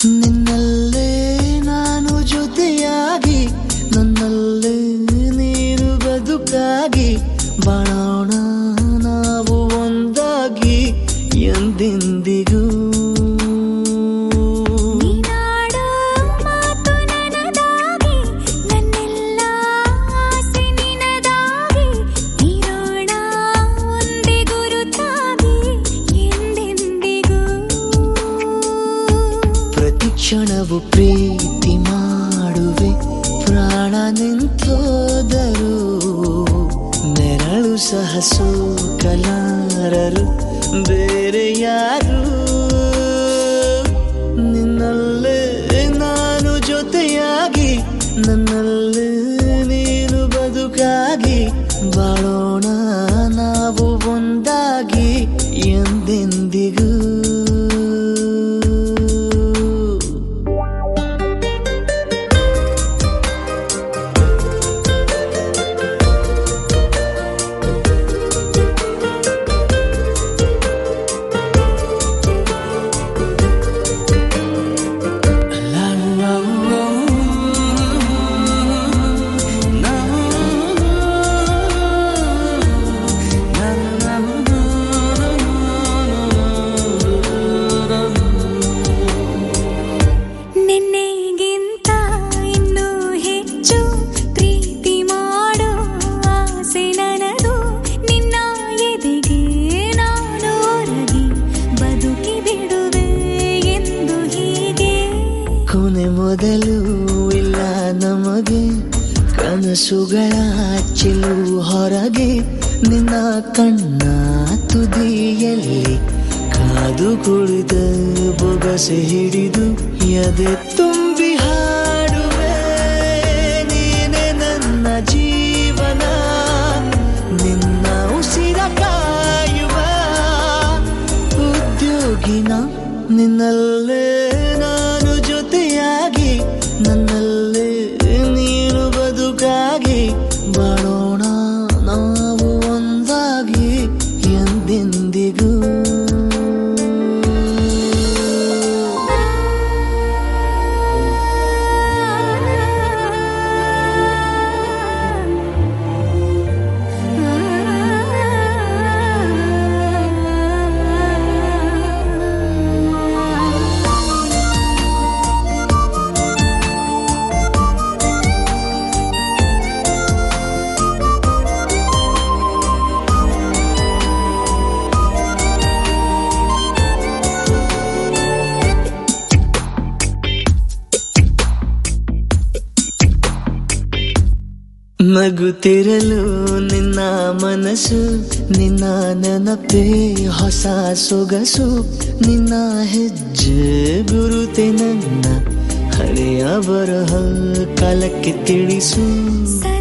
ನಿನ್ನಲ್ಲೇ ನಾನು ಜೊತೆಯಾಗಿ ನನ್ನಲ್ಲೇ ನೀರು ಬದುಕಾಗಿ ಬಾಳೋಣ ನಾವು ಒಂದಾಗಿ ಎಂದೆಂದಿಗೂ ನೀನಾಡೋ ಮಾತು ನನದಾಗಿ ನನ್ನೆಲ್ಲ ಆಸೆ ನಿನದಾಗಿ ಇರೋಣ ಒಂದೇ ಗುರುತಾಗಿ ಎಂದೆಂದಿಗೂ ಪ್ರತಿ ಕ್ಷಣವು ಪ್ರೀತಿ ಮಾಡುವೆ ಪ್ರಾಣ ನಿಂತೋದರು ನೆರಳು ಸಹ ಸೋಕಲಾರರು ಬೇರೆ ಯಾರು ನಿನ್ನಲ್ಲೇ ನಾನು ಜೊತೆಯಾಗಿ ನನ್ನಲ್ಲೇ ನೀನು ಬದುಕಾಗಿ ಬಾಳೋಣ ನಾವು ಒಂದಾಗಿ ಎಂದೆಂದಿಗೂ La la la na na na ನಿನ್ನೆಗಿಂತ ಇನ್ನೂ ಹೆಚ್ಚು ಪ್ರೀತಿ ಮಾಡೋ ಆಸೆ ನನದು ನಿನ್ನ ಎದೆಗೆ ನಾನು ಒರಗಿ ಬದುಕಿ ಬಿಡುವೆ ಎಂದು ಹೀಗೆ ಕೊನೆ ಮೊದಲು ಇಲ್ಲ ನಮಗೆ ಕನಸುಗಳ ಚೆಲು ಹೊರಗೆ ನಿನ್ನ ಕಣ್ಣ ತುದಿಯಲ್ಲಿ ಕಾದು ಕುಳಿತ ಬೊಗಸೆ ಹಿಡಿದು ಎದೆ ತುಂಬಿ ಹಾಡುವೆ ನೀನೆ ನನ್ನ ಜೀವನ ನಿನ್ನ ಉಸಿರ ಕಾಯುವ ಉದ್ಯೋಗಿನ ನಿನ್ನಲ್ಲೇ ನಾನು ಜೊತೆಯಾಗಿ ನನ್ನಲ್ಲೇ ನೀನು ಬದುಕಾಗಿ ಬಾಳೋಣ ನಾವು ಒಂದಾಗಿ ಎಂದೆಂದಿಗೂ ನಗುತ್ತಿರಲು ನಿನ್ನ ಮನಸ್ಸು ನಿನ್ನ ನೆನಪೇ ಹೊಸ ಸೊಗಸು ನಿನ್ನ ಹೆಜ್ಜೆ ಗುರುತೆ ನನ್ನ ಹಳೆಯ ಬರಹ ಕಾಲಕ್ಕೆ ತಿಳಿಸು ಸವಿ